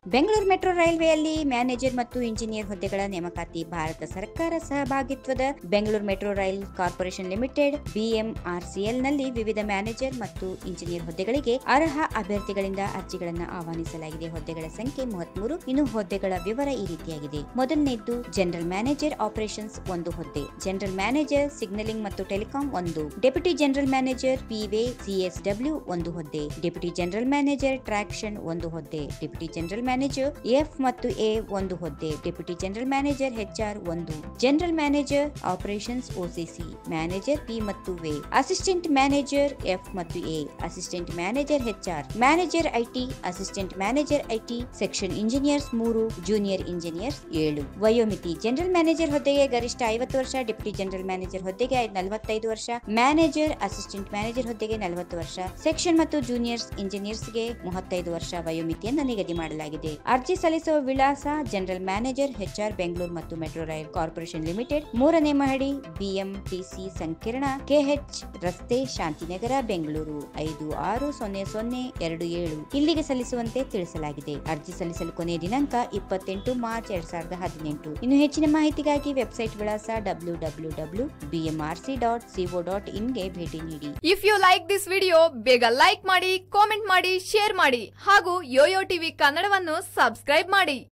Bengaluru metro ರೈಲ್ವೆಯಲ್ಲಿ manager ಮತ್ತು engineer ಹುದ್ದೆಗಳ ನೇಮಕಾತಿ ಭಾರತ ಸರ್ಕಾರ ಸಹಭಾಗಿತ್ವದ Bengaluru metro rail corporation limited BMRCL ನಲ್ಲಿ ವಿವಿಧ ಮ್ಯಾನೇಜರ್ ಮತ್ತು ಇಂಜಿನಿಯರ್ ಹುದ್ದೆಗಳಿಗೆ ಅರ್ಹ ಅಭ್ಯರ್ಥಿಗಳಿಂದ ಅರ್ಜಿಗಳನ್ನು ಆಹ್ವಾನಿಸಲಾಗಿದೆ ಹುದ್ದೆಗಳ ಸಂಖ್ಯೆ ಮೂವತ್ಮೂರು ಇನ್ನು ಹುದ್ದೆಗಳ ವಿವರ ಈ ರೀತಿಯಾಗಿದೆ ಮೊದಲನೇದ್ದು ಜನರಲ್ ಮ್ಯಾನೇಜರ್ ಆಪರೇಷನ್ಸ್ ಒಂದು ಹುದ್ದೆ ಜನರಲ್ ಮ್ಯಾನೇಜರ್ ಸಿಗ್ನಲಿಂಗ್ ಮತ್ತು ಟೆಲಿಕಾಂ ಒಂದು deputy general manager P way CSW ಒಂದು ಹುದ್ದೆ ಡೆಪ್ಯೂಟಿ ಜನರಲ್ ಮ್ಯಾನೇಜರ್ ಟ್ರಾಕ್ಷನ್ ಒಂದು ಹುದ್ದೆ ಡೆಪ್ಯೂಟಿ ಜನರಲ್ ಮ್ಯಾನೇಜರ್ ಎಫ್ ಮತ್ತು ಎ ಒಂದು ಹುದ್ದೆ ಡೆಪ್ಯೂಟಿ ಜನರಲ್ ಮ್ಯಾನೇಜರ್ ಎಚ್ಆರ್ ಒಂದು general manager operations OCC manager P ಮತ್ತು ವೆ ಅಸಿಸ್ಟೆಂಟ್ ಮ್ಯಾನೇಜರ್ ಎಫ್ ಮತ್ತು A assistant manager HR manager IT assistant manager IT section engineers ಮೂರು junior engineers ಏಳು ವಯೋಮಿತಿ general manager ಹುದ್ದೆಗೆ ಗರಿಷ್ಠ ಐವತ್ತು ವರ್ಷ ಡೆಪ್ಯೂಟಿ ಜನರಲ್ ಮ್ಯಾನೇಜರ್ ಹುದ್ದೆಗೆ ನಲವತ್ತೈದು ವರ್ಷ ಮ್ಯಾನೇಜರ್ ಅಸಿಸ್ಟೆಂಟ್ ಮ್ಯಾನೇಜರ್ ಹುದ್ದೆಗೆ ನಲವತ್ತು ವರ್ಷ ಸೆಕ್ಷನ್ ಮತ್ತು ಜೂನಿಯರ್ಸ್ ಇಂಜಿನಿಯರ್ಸ್ಗೆ ಮೂವತ್ತೈದು ವರ್ಷ ವಯೋಮಿತಿಯನ್ನು ನಿಗದಿ ಮಾಡಲಾಗಿದೆ ಅರ್ಜಿ ಸಲ್ಲಿಸುವ ವಿಳಾಸ ಜನರಲ್ ಮ್ಯಾನೇಜರ್ ಎಚ್ಆರ್ ಬೆಂಗಳೂರು ಮತ್ತು ಮೆಟ್ರೋ ರೈಲ್ ಕಾರ್ಪೊರೇಷನ್ ಲಿಮಿಟೆಡ್ ಮೂರನೇ ಮಹಡಿ ಬಿಎಂಟಿಸಿ ಸಂಕೀರ್ಣ ಕೆಎಚ್ ರಸ್ತೆ ಶಾಂತಿನಗರ ಬೆಂಗಳೂರು ಐದು ಆರು ಸೊನ್ನೆ ಸೊನ್ನೆ ಎರಡು ಏಳು ಇಲ್ಲಿಗೆ ಸಲ್ಲಿಸುವಂತೆ ತಿಳಿಸಲಾಗಿದೆ ಅರ್ಜಿ ಸಲ್ಲಿಸಲು ಕೊನೆಯ ದಿನಾಂಕ ಇಪ್ಪತ್ತೆಂಟು ಮಾರ್ಚ್ ಎರಡ್ ಸಾವಿರದ ಹದಿನೆಂಟು ಇನ್ನು ಹೆಚ್ಚಿನ ಮಾಹಿತಿಗಾಗಿ ವೆಬ್ಸೈಟ್ ವಿಳಾಸ W W W BMRC dot C O ಇನ್ಗೆ ಭೇಟಿ ನೀಡಿ if you like this video ಬೇಗ ಲೈಕ್ ಮಾಡಿ ಕಾಮೆಂಟ್ ಮಾಡಿ ಶೇರ್ ಮಾಡಿ ಹಾಗೂ ಯೋಯೋ ಟಿವಿ ಕನ್ನಡವನ್ನು ಸಬ್ಸ್ಕ್ರೈಬ್ ಮಾಡಿ